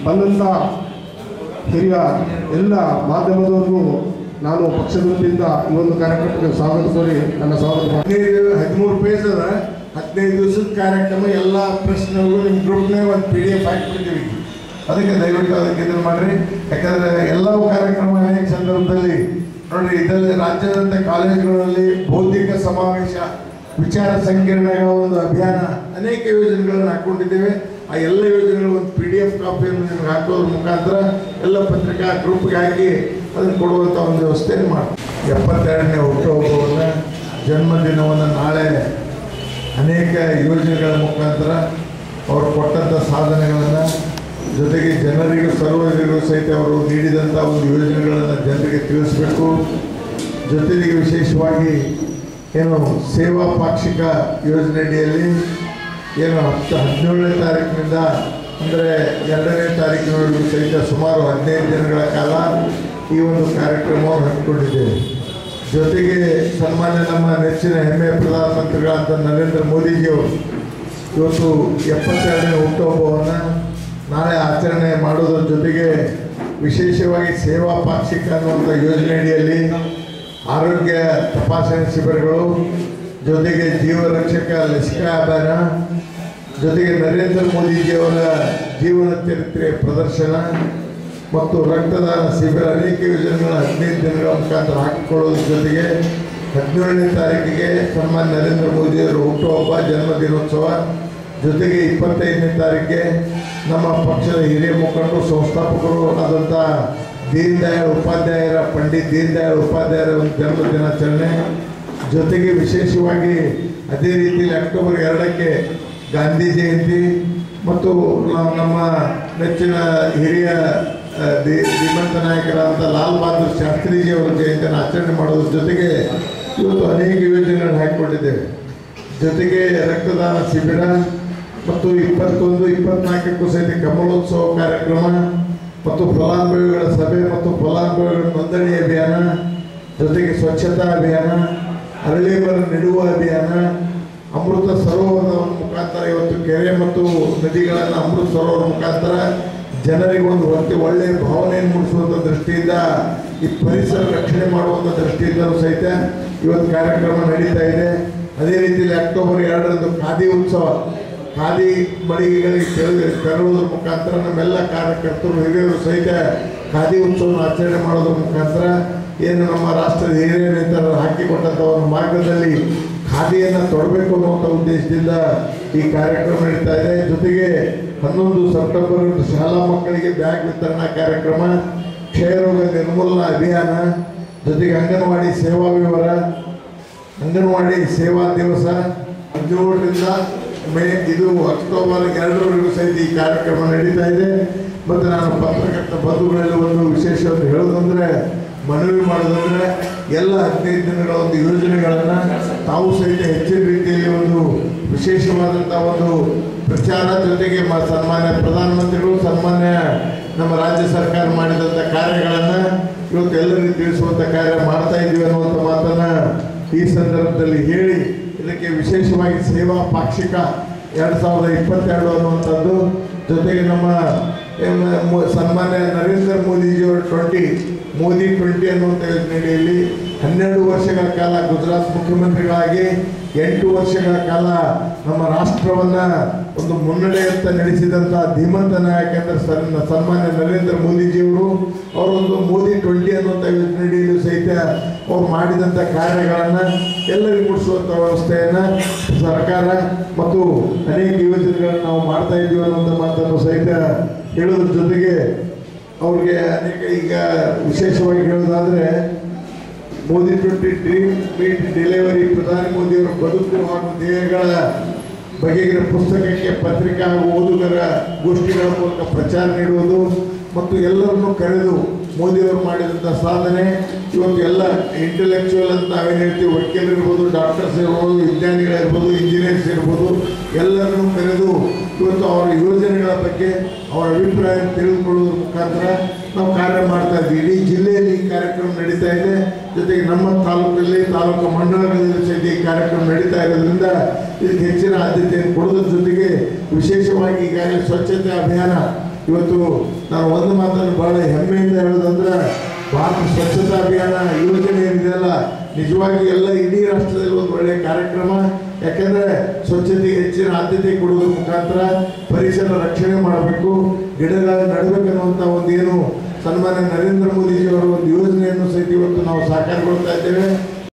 ಬಂದಂಥ ಹಿರಿಯ ಎಲ್ಲ ಮಾಧ್ಯಮದವರಿಗೂ ನಾನು ಪಕ್ಷದ ವತಿಯಿಂದ ಈ ಒಂದು ಕಾರ್ಯಕ್ರಮಕ್ಕೆ ಸ್ವಾಗತ ಕೋರಿ ನನ್ನ ಸ್ವಾಗತ ಮಾಡ್ತೀನಿ. ಹದಿನೈದು ಹದಿಮೂರು ಪೇಜ್ ಅದ ಹದಿನೈದು ದಿವಸದ ಕಾರ್ಯಕ್ರಮ ಎಲ್ಲ ಪ್ರಶ್ನೆಗಳು ನಿಮ್ಮ ಗ್ರೂಪ್ನಾಗ ಒಂದು ಪಿ ಡಿ ಎಫ್ ಹಾಕ್ಬಿಡ್ತೀವಿ ಅದಕ್ಕೆ ದಯವಿಟ್ಟು ಅದಕ್ಕೆ ಇದನ್ನು ಮಾಡಿರಿ ಯಾಕಂದರೆ ಎಲ್ಲವೂ ಕಾರ್ಯಕ್ರಮ ಅನೇಕ ಸಂದರ್ಭದಲ್ಲಿ ನೋಡ್ರಿ ಇದರಲ್ಲಿ ರಾಜ್ಯದಂತ ಕಾಲೇಜುಗಳಲ್ಲಿ ಬೌದ್ಧಿಕ ಸಮಾವೇಶ ವಿಚಾರ ಸಂಕಿರಣಗಳ ಒಂದು ಅಭಿಯಾನ ಅನೇಕ ಯೋಜನೆಗಳನ್ನು ಹಾಕೊಂಡಿದ್ದೇವೆ ಆ ಎಲ್ಲ ಯೋಜನೆಗಳ ಒಂದು ಪಿ ಡಿ ಎಫ್ ಕಾಪಿಯನ್ನು ನಿಮ್ಗೆ ಹಾಕೋದ್ರ ಮುಖಾಂತರ ಎಲ್ಲ ಪತ್ರಿಕಾ ಗ್ರೂಪ್ಗೆ ಹಾಕಿ ಅದನ್ನು ಕೊಡುವಂಥ ಒಂದು ವ್ಯವಸ್ಥೆಯನ್ನು ಮಾಡಿ ಎಪ್ಪತ್ತೆರಡನೇ ಹುಟ್ಟುಹಬ್ಬವನ್ನು ಜನ್ಮದಿನವನ್ನು ನಾಳೆ ಅನೇಕ ಯೋಜನೆಗಳ ಮುಖಾಂತರ ಅವರು ಕೊಟ್ಟಂಥ ಸಾಧನೆಗಳನ್ನು ಜೊತೆಗೆ ಜನರಿಗೂ ಸರ್ವರಿಗೂ ಸಹಿತ ಅವರು ನೀಡಿದಂಥ ಒಂದು ಯೋಜನೆಗಳನ್ನು ಜನರಿಗೆ ತಿಳಿಸಬೇಕು ಜೊತೆಗೆ ವಿಶೇಷವಾಗಿ ಏನು ಸೇವಾ ಪಾಕ್ಷಿಕ ಯೋಜನೆ ಅಡಿಯಲ್ಲಿ ಏನು ಹತ್ತು ಹದಿನೇಳನೇ ತಾರೀಕಿನಿಂದ ಅಂದರೆ ಎರಡನೇ ತಾರೀಕಿನವರೆಗೂ ಸಹಿತ ಸುಮಾರು ಹದಿನೈದು ದಿನಗಳ ಕಾಲ ಈ ಒಂದು ಕಾರ್ಯಕ್ರಮವನ್ನು ಹಮ್ಮಿಕೊಂಡಿದ್ದೇವೆ ಜೊತೆಗೆ ಸನ್ಮಾನ್ಯ ನಮ್ಮ ನೆಚ್ಚಿನ ಹೆಮ್ಮೆಯ ಪ್ರಧಾನಮಂತ್ರಿಗಳಾದ ನರೇಂದ್ರ ಮೋದಿಜಿಯವರು ಇವತ್ತು ಎಪ್ಪತ್ತೆರಡನೇ ಹುಟ್ಟುಹಬ್ಬವನ್ನು ನಾಳೆ ಆಚರಣೆ ಮಾಡೋದ್ರ ಜೊತೆಗೆ ವಿಶೇಷವಾಗಿ ಸೇವಾ ಪಾಕ್ಷಿಕ ಅನ್ನುವಂಥ ಯೋಜನೆ ಅಡಿಯಲ್ಲಿ ಆರೋಗ್ಯ ತಪಾಸಣೆ ಶಿಬಿರಗಳು ಜೊತೆಗೆ ಜೀವರಕ್ಷಕ ಲಸಿಕಾ ಅಭಿಯಾನ ಜೊತೆಗೆ ನರೇಂದ್ರ ಮೋದಿಜಿಯವರ ಜೀವನ ಚರಿತ್ರೆ ಪ್ರದರ್ಶನ ಮತ್ತು ರಕ್ತದಾನ ಶಿಬಿರ ಅನೇಕ ಯೋಜನೆಗಳ ಹದಿನೈದು ದಿನಗಳ ಮುಖಾಂತರ ಹಾಕಿಕೊಳ್ಳೋದ್ರ ಜೊತೆಗೆ ಹದಿನೇಳನೇ ತಾರೀಕಿಗೆ ಸನ್ಮಾನ್ಯ ನರೇಂದ್ರ ಮೋದಿಯವರ ಹುಟ್ಟುಹಬ್ಬ ಜನ್ಮದಿನೋತ್ಸವ ಜೊತೆಗೆ ಇಪ್ಪತ್ತೈದನೇ ತಾರೀಕಿಗೆ ನಮ್ಮ ಪಕ್ಷದ ಹಿರಿಯ ಮುಖಂಡರು ಸಂಸ್ಥಾಪಕರು ಆದಂಥ ದೀನ್ ದಯಾಳ್ ಉಪಾಧ್ಯಾಯರ ಪಂಡಿತ್ ದೀನ್ ದಯಾಳ್ ಉಪಾಧ್ಯಾಯರ ಒಂದು ಜನ್ಮ ದಿನಾಚರಣೆ ಜೊತೆಗೆ ವಿಶೇಷವಾಗಿ ಅದೇ ರೀತಿಯಲ್ಲಿ ಅಕ್ಟೋಬರ್ ಎರಡಕ್ಕೆ ಗಾಂಧಿ ಜಯಂತಿ ಮತ್ತು ನ- ನಮ್ಮ ನೆಚ್ಚಿನ ಹಿರಿಯ ಆ, ದಿ- ಧೀಮಂತ ನಾಯಕರಾದಂಥ ಲಾಲ್ ಬಹದ್ದೂರ್ ಶಾಸ್ತ್ರೀಜಿ ಅವರ ಜಯಂತಿಯನ್ನು ಆಚರಣೆ ಮಾಡೋದ್ರ ಜೊತೆಗೆ ಇವತ್ತು ಅನೇಕ ಯೋಜನೆಗಳನ್ನು ಹಾಕಿಕೊಂಡಿದ್ದೇವೆ ಜೊತೆಗೆ ರಕ್ತದಾನ ಶಿಬಿರ ಮತ್ತು ಇಪ್ಪತ್ತೊಂದು ಇಪ್ಪತ್ನಾಲ್ಕಕ್ಕೂ ಸಹಿತ ಕಮಲೋತ್ಸವ ಕಾರ್ಯಕ್ರಮ ಮತ್ತು ಫಲಾನುಭವಿಗಳ ಸಭೆ ಮತ್ತು ಫಲಾನುಭವಿಗಳ ನೋಂದಣಿ ಅಭಿಯಾನ ಜೊತೆಗೆ ಸ್ವಚ್ಛತಾ ಅಭಿಯಾನ ಅರಳಿ ಮರ ನೆಡುವ ಅಭಿಯಾನ ಅಮೃತ ಸರೋವರದ ಮುಖಾಂತರ ಇವತ್ತು ಕೆರೆ ಮತ್ತು ನದಿಗಳನ್ನು ಅಮೃತ ಸರೋವರ ಮುಖಾಂತರ ಜನರಿಗೆ ಒಂದು ಒಳ್ಳೆ ಒಳ್ಳೆಯ ಭಾವನೆಯನ್ನು ಮೂಡಿಸುವಂಥ ದೃಷ್ಟಿಯಿಂದ ಈ ಪರಿಸರ ರಕ್ಷಣೆ ಮಾಡುವಂಥ ದೃಷ್ಟಿಯಿಂದಲೂ ಸಹಿತ ಇವತ್ತು ಕಾರ್ಯಕ್ರಮ ನಡೀತಾ ಇದೆ ಅದೇ ರೀತಿಯಲ್ಲಿ ಅಕ್ಟೋಬರ್ ಎರಡರಂದು ಖಾದಿ ಉತ್ಸವ ಖಾದಿ ಮಳಿಗೆಗಳಿಗೆ ತೆರಳು ತೆರಳುವುದರ ಮುಖಾಂತರ ನಮ್ಮೆಲ್ಲ ಕಾರ್ಯಕರ್ತರು ಹಿರಿಯರು ಸಹಿತ ಖಾದಿ ಉತ್ಸವವನ್ನು ಆಚರಣೆ ಮಾಡೋದ್ರ ಮುಖಾಂತರ ಏನು ನಮ್ಮ ರಾಷ್ಟ್ರದ ಹಿರಿಯ ನೇತರು ಹಾಕಿಕೊಟ್ಟಂಥ ಒಂದು ಮಾರ್ಗದಲ್ಲಿ ಖಾದಿಯನ್ನು ತೊಡಬೇಕು ಅನ್ನುವಂಥ ಉದ್ದೇಶದಿಂದ ಈ ಕಾರ್ಯಕ್ರಮ ನಡೀತಾ ಇದೆ ಜೊತೆಗೆ ಹನ್ನೊಂದು ಸೆಪ್ಟೆಂಬರ್ ಶಾಲಾ ಮಕ್ಕಳಿಗೆ ಬ್ಯಾಗ್ ವಿತರಣಾ ಕಾರ್ಯಕ್ರಮ ಕ್ಷಯರೋಗ ನಿರ್ಮೂಲನಾ ಅಭಿಯಾನ ಜೊತೆಗೆ ಅಂಗನವಾಡಿ ಸೇವಾ ವಿವರ ಅಂಗನವಾಡಿ ಸೇವಾ ದಿವಸ ಹದಿನೇಳರಿಂದ ಮೇ ಇದು ಅಕ್ಟೋಬರ್ ಎರಡರವರೆಗೂ ಸಹಿತ ಈ ಕಾರ್ಯಕ್ರಮ ನಡೀತಾ ಇದೆ ಮತ್ತು ನಾನು ಪತ್ರಕರ್ತ ಬಂಧುಗಳಲ್ಲಿ ಒಂದು ವಿಶೇಷವನ್ನು ಹೇಳೋದಂದ್ರೆ ಮನವಿ ಮಾಡೋದಂದ್ರೆ ಎಲ್ಲ ಹದಿನೈದು ದಿನಗಳ ಒಂದು ಯೋಜನೆಗಳನ್ನು ತಾವು ಸಹಿತ ಹೆಚ್ಚಿನ ರೀತಿಯಲ್ಲಿ ಒಂದು ವಿಶೇಷವಾದಂಥ ಒಂದು ಪ್ರಚಾರ ಜೊತೆಗೆ ಮ- ಸನ್ಮಾನ್ಯ ಪ್ರಧಾನಮಂತ್ರಿಗಳು ಸನ್ಮಾನ್ಯ ನಮ್ಮ ರಾಜ್ಯ ಸರ್ಕಾರ ಮಾಡಿದಂಥ ಕಾರ್ಯಗಳನ್ನು ಇವತ್ತು ಎಲ್ಲರಿಗೂ ತಿಳಿಸುವಂಥ ಕಾರ್ಯ ಮಾಡ್ತಾ ಇದ್ದೀವಿ ಅನ್ನುವಂಥ ಮಾತನ್ನು ಈ ಸಂದರ್ಭದಲ್ಲಿ ಹೇಳಿ ಇದಕ್ಕೆ ವಿಶೇಷವಾಗಿ ಸೇವಾ ಪಾಕ್ಷಿಕ ಎರಡು ಸಾವಿರದ ಇಪ್ಪತ್ತೆರಡು ಅನ್ನುವಂಥದ್ದು ಜೊತೆಗೆ ನಮ್ಮ ಏನ್ ಮೊ- ಸನ್ಮಾನ್ಯ ನರೇಂದ್ರ ಮೋದಿಜಿಯವರ ಟ್ವೆಂಟಿ ಮೋದಿ ಟ್ವೆಂಟಿ ಅನ್ನುವಂಥ ಯೋಜನೆಯಲ್ಲಿ ಹನ್ನೆರಡು ವರ್ಷಗಳ ಕಾಲ ಗುಜರಾತ್ ಮುಖ್ಯಮಂತ್ರಿಗಳಾಗಿ ಎಂಟು ವರ್ಷಗಳ ಕಾಲ ನಮ್ಮ ರಾಷ್ಟ್ರವನ್ನ ಒಂದು ಮುನ್ನಡೆಯತ್ತ ನಡೆಸಿದಂಥ ಧೀಮಂತ ನಾಯಕ ಅಂದ್ರೆ ಸನ್ ಸನ್ಮಾನ್ಯ ನರೇಂದ್ರ ಮೋದಿಜಿಯವರು ಅವರೊಂದು ಮೋದಿ ಟ್ವೆಂಟಿ ಅನ್ನುವಂಥ ಯೋಜನೆಯಲ್ಲಿಯೂ ಸಹಿತ ಅವ್ರು ಮಾಡಿದಂಥ ಕಾರ್ಯಗಳನ್ನು ಎಲ್ಲರಿಗೂ ಮುಟ್ಟಿಸುವಂಥ ವ್ಯವಸ್ಥೆಯನ್ನು ಸರ್ಕಾರ ಮತ್ತು ಅನೇಕ ಯೋಜನೆಗಳನ್ನು ನಾವು ಮಾಡ್ತಾ ಇದ್ದೀವಿ ಅನ್ನುವಂಥ ಮಾತನ್ನು ಸಹಿತ ಹೇಳೋದ್ರ ಜೊತೆಗೆ ಅವ್ರಿಗೆ ಅನೇಕ ಈಗ ವಿಶೇಷವಾಗಿ ಹೇಳೋದಾದ್ರೆ Modi twenty dream meet delivery ಪ್ರಧಾನಿ ಮೋದಿಯವರ ಬದುಕು ಹಾಗೂ ಧ್ಯೇಯಗಳ ಬಗೆಗಿನ ಪುಸ್ತಕಕ್ಕೆ ಪತ್ರಿಕಾ ಹಾಗೂ ಓದುಗರ ಗೋಷ್ಠಿಗಳ ಮೂಲಕ ಪ್ರಚಾರ ನೀಡುವುದು ಮತ್ತು ಎಲ್ಲರನ್ನು ಕರೆದು ಮೋದಿಯವರು ಮಾಡಿದಂಥ ಸಾಧನೆ ಇವತ್ತು ಎಲ್ಲ ಇಂಟೆಲೆಕ್ಚುವಲ್ ಅಂತ ನಾವೇನು ಹೇಳ್ತೀವಿ ವಕೀಲರು ಇರ್ಬೋದು ಡಾಕ್ಟರ್ಸ್ ಇರ್ಬೋದು ವಿಜ್ಞಾನಿಗಳಿರ್ಬೋದು ಇಂಜಿನಿಯರ್ಸ್ ಇರ್ಬೋದು ಎಲ್ಲರನ್ನು ಕರೆದು ಇವತ್ತು ಅವರ ಯೋಜನೆಗಳ ಬಗ್ಗೆ ಅವರ ಅಭಿಪ್ರಾಯ ತಿಳಿದುಕೊಳ್ಳುವುದರ ಮುಖಾಂತರ ನಾವು ಕಾರ್ಯ ಮಾಡ್ತಾ ಇದ್ವಿ ಇಡೀ ಜಿಲ್ಲೆಯಲ್ಲಿ ಈ ಕಾರ್ಯಕ್ರಮ ನಡೀತಾ ಇದೆ ಜೊತೆಗೆ ನಮ್ಮ ತಾಲೂಕಲ್ಲಿ ತಾಲೂಕು ಮಂಡಲಗಳಲ್ಲಿ ಸಹಿತ ಈ ಕಾರ್ಯಕ್ರಮ ನಡೀತಾ ಇರೋದ್ರಿಂದ ಇದಕ್ಕೆ ಹೆಚ್ಚಿನ ಆದ್ಯತೆಯನ್ನು ಕೊಡೋದ್ರ ಜೊತೆಗೆ ವಿಶೇಷವಾಗಿ ಈಗಾಗಲೇ ಸ್ವಚ್ಛತೆ ಅಭಿಯಾನ ಇವತ್ತು ನಾವು ಒಂದು ಮಾತನ್ನು ಬಹಳ ಹೆಮ್ಮೆಯಿಂದ ಹೇಳೋದಂದ್ರೆ ಭಾರತ ಸ್ವಚ್ಛತಾ ಅಭಿಯಾನ ಯೋಜನೆ ಏನಿದೆಯಲ್ಲ ನಿಜವಾಗಿ ಎಲ್ಲ ಇಡೀ ರಾಷ್ಟ್ರದಲ್ಲಿ ಒಂದು ಒಳ್ಳೆಯ ಕಾರ್ಯಕ್ರಮ ಯಾಕೆಂದ್ರೆ ಸ್ವಚ್ಛತೆಗೆ ಹೆಚ್ಚಿನ ಆದ್ಯತೆ ಕೊಡುವುದರ ಮುಖಾಂತರ ಪರಿಸರ ರಕ್ಷಣೆ ಮಾಡಬೇಕು ಗಿಡಗಳ ನಡಬೇಕನ್ನುವಂಥ ಒಂದು ಏನು ಸನ್ಮಾನ್ಯ ನರೇಂದ್ರ ಮೋದಿಜಿಯವರ ಒಂದು ಯೋಜನೆಯನ್ನು ಸಹಿತ ಇವತ್ತು ನಾವು ಸಾಕಾರಗೊಳ್ತಾ ಇದ್ದೇವೆ